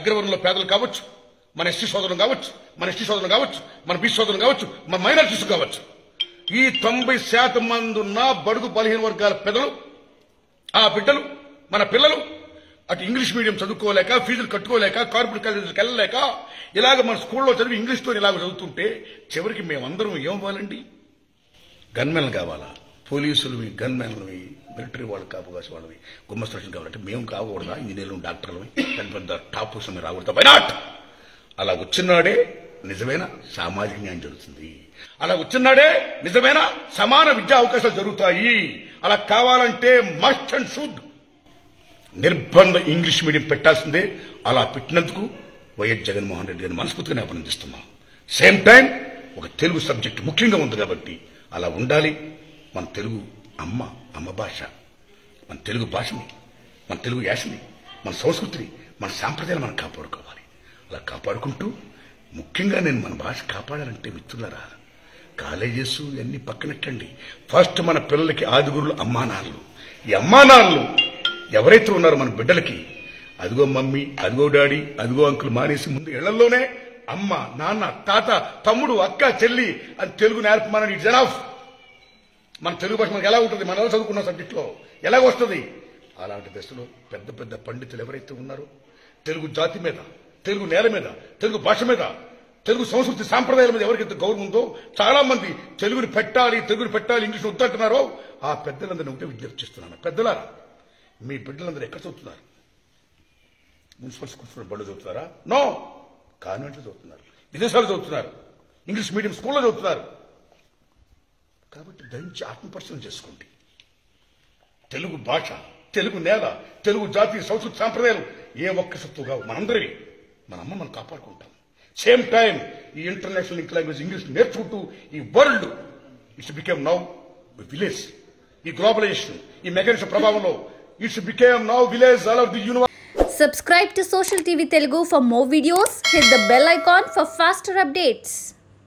అగ్రవర్ణంలో పేదలు కావచ్చు మన ఎస్టీ సోదరులు కావచ్చు మన ఎస్టీ సోదరులు కావచ్చు మన బీ సోదరులు కావచ్చు మన మైనార్టీస్ కావచ్చు ఈ తొంభై శాతం మంది ఉన్న బడుగు బలహీన వర్గాల పెదలు ఆ బిడ్డలు మన పిల్లలు అటు ఇంగ్లీష్ మీడియం చదువుకోలేక ఫీజులు కట్టుకోలేక కార్పొరేట్ కాలేజీలకు వెళ్ళలేక ఇలాగ మన స్కూల్లో చదివి ఇంగ్లీష్తో ఇలాగ చదువుతుంటే చివరికి మేమందరం ఏమవ్వాలండి గన్మెన్లు కావాలా పోలీసులవి గన్మెన్లవి మిలిటరీ వాళ్ళు కాపుగాసి వాళ్ళవి గుమ్మస్టేషన్ కావాలంటే మేము కాకూడదా ఇంజనీర్లు డాక్టర్లు పెద్ద పెద్ద టాప్ పొజిషన్ రాకూడదా వైనాట్ అలా వచ్చినాడే నిజమైన సామాజిక న్యాయం జరుగుతుంది అలా వచ్చినాడే నిజమైన సమాన విద్యా అవకాశాలు జరుగుతాయి అలా కావాలంటే మస్ట్ అండ్ షుడ్ నిర్బంధ ఇంగ్లీష్ మీడియం పెట్టాల్సిందే అలా పెట్టినందుకు వైఎస్ జగన్మోహన్ రెడ్డి గారిని మనస్ఫూర్తిగా అభినందిస్తున్నాం సేమ్ టైం ఒక తెలుగు సబ్జెక్ట్ ముఖ్యంగా ఉంది కాబట్టి అలా ఉండాలి మన తెలుగు అమ్మ అమ్మ భాష మన తెలుగు భాషని మన తెలుగు యాసని మన సంస్కృతిని మన సాంప్రదాయాలు మనం కాపాడుకోవాలి అలా కాపాడుకుంటూ ముఖ్యంగా నేను మన భాష కాపాడాలంటే మిత్రులరా కాలేజెస్ ఇవన్నీ పక్కనెట్టండి ఫస్ట్ మన పిల్లలకి ఆదిగురులు అమ్మానాన్నలు ఈ అమ్మానాన్నలు ఎవరైతే ఉన్నారో మన బిడ్డలకి అదిగో మమ్మీ అదిగో డాడీ అదిగో అంకుల్ మానేసి ముందు ఇళ్లలోనే అమ్మ నాన్న తాత తమ్ముడు అక్క చెల్లి అని తెలుగు నేర్పమని ఇట్స్ ఎనఫ్ మన తెలుగు భాష మనకి ఎలా ఉంటుంది మనం ఎలా చదువుకున్న సబ్జెక్ట్లో ఎలా వస్తుంది అలాంటి దశలో పెద్ద పెద్ద పండితులు ఎవరైతే ఉన్నారో తెలుగు జాతి మీద తెలుగు నేల మీద తెలుగు భాష మీద తెలుగు సంస్కృతి సాంప్రదాయాల మీద ఎవరికైతే గౌరవం ఉందో చాలా మంది తెలుగుని పెట్టాలి తెలుగుని పెట్టాలి ఇంగ్లీష్ వద్దంటున్నారో ఆ పెద్దలందరినీ ఒకటే విజ్ఞప్తి చేస్తున్నాను పెద్దలారా మీ బిడ్డలందరూ ఎక్కడ చదువుతున్నారు మున్సిపల్ స్కూల్స్ బళ్ళు చదువుతున్నారా నో కాన్వెంట్లో చదువుతున్నారు విదేశాలు చదువుతున్నారు ఇంగ్లీష్ మీడియం స్కూల్లో చదువుతున్నారు కాబట్టి దయించి ఆత్మపరిశీలన చేసుకోండి తెలుగు భాష తెలుగు నేల తెలుగు జాతి సంస్కృతి సాంప్రదాయాలు ఏ ఒక్క సత్తు కావు మనందరివి మన అమ్మ మనం కాపాడుకుంటాం సేమ్ టైం ఈ ఇంటర్నేషనల్ ఇంగ్లీష్ లాంగ్వేజ్ ఇంగ్లీష్ నేర్చుకుంటూ ఈ world it's became now village ఈ గ్లోబలైజేషన్ ఈ మెకానిజం ప్రభావంలో it's became now village all of the universe Subscribe to Social TV Telugu for more videos. Hit the bell icon for faster updates.